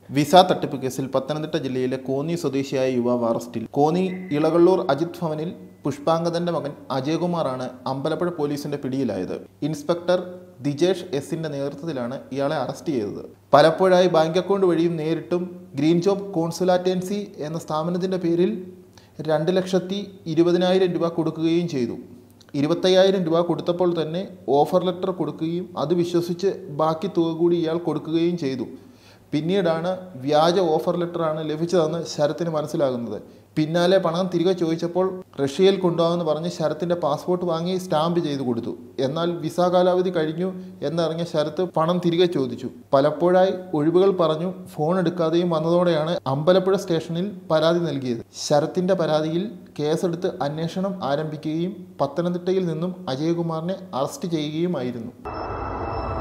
visa തട്ടിപ്പ് കേസിൽ പത്തനംതിട്ട ജില്ലയിലെ കോന്നി സ്വദേശിയായ യുവാവ് അറസ്റ്റിൽ കോന്നി ഇളകള്ളൂർ അജിത് ഭവനിൽ പുഷ്പാങ്കദന്റെ മകൻ അജയകുമാറാണ് അമ്പലപ്പുഴ പോലീസിന്റെ പിടിയിലായത് ഇൻസ്പെക്ടർ ദിജേഷ് എസിന്റെ നേതൃത്വത്തിലാണ് ഇയാളെ അറസ്റ്റ് ചെയ്തത് പലപ്പോഴായി ബാങ്ക് അക്കൗണ്ട് വഴിയും നേരിട്ടും ഗ്രീൻ ജോബ് കോൺസുലാറ്റൻസി എന്ന സ്ഥാപനത്തിന്റെ പേരിൽ രണ്ട് ലക്ഷത്തി ഇരുപതിനായിരം രൂപ കൊടുക്കുകയും ചെയ്തു ഇരുപത്തയ്യായിരം രൂപ കൊടുത്തപ്പോൾ തന്നെ ഓഫർ ലെറ്റർ കൊടുക്കുകയും അത് വിശ്വസിച്ച് ബാക്കി തുക കൂടി ഇയാൾ കൊടുക്കുകയും ചെയ്തു പിന്നീടാണ് വ്യാജ ഓഫർ ലെറ്ററാണ് ലഭിച്ചതെന്ന് ശരത്തിന് മനസ്സിലാകുന്നത് പിന്നാലെ പണം തിരികെ ചോദിച്ചപ്പോൾ റഷ്യയിൽ കൊണ്ടുപോകാമെന്ന് പറഞ്ഞ് ശരത്തിന്റെ പാസ്പോർട്ട് വാങ്ങി സ്റ്റാമ്പ് ചെയ്തു കൊടുത്തു എന്നാൽ വിസ കാലാവധി കഴിഞ്ഞു എന്നറിഞ്ഞ ശരത്ത് പണം തിരികെ ചോദിച്ചു പലപ്പോഴായി ഒഴിവുകൾ പറഞ്ഞു ഫോൺ എടുക്കാതെയും വന്നതോടെയാണ് അമ്പലപ്പുഴ സ്റ്റേഷനിൽ പരാതി നൽകിയത് ശരത്തിന്റെ പരാതിയിൽ കേസെടുത്ത് അന്വേഷണം ആരംഭിക്കുകയും പത്തനംതിട്ടയിൽ നിന്നും അജയകുമാറിനെ അറസ്റ്റ് ചെയ്യുകയുമായിരുന്നു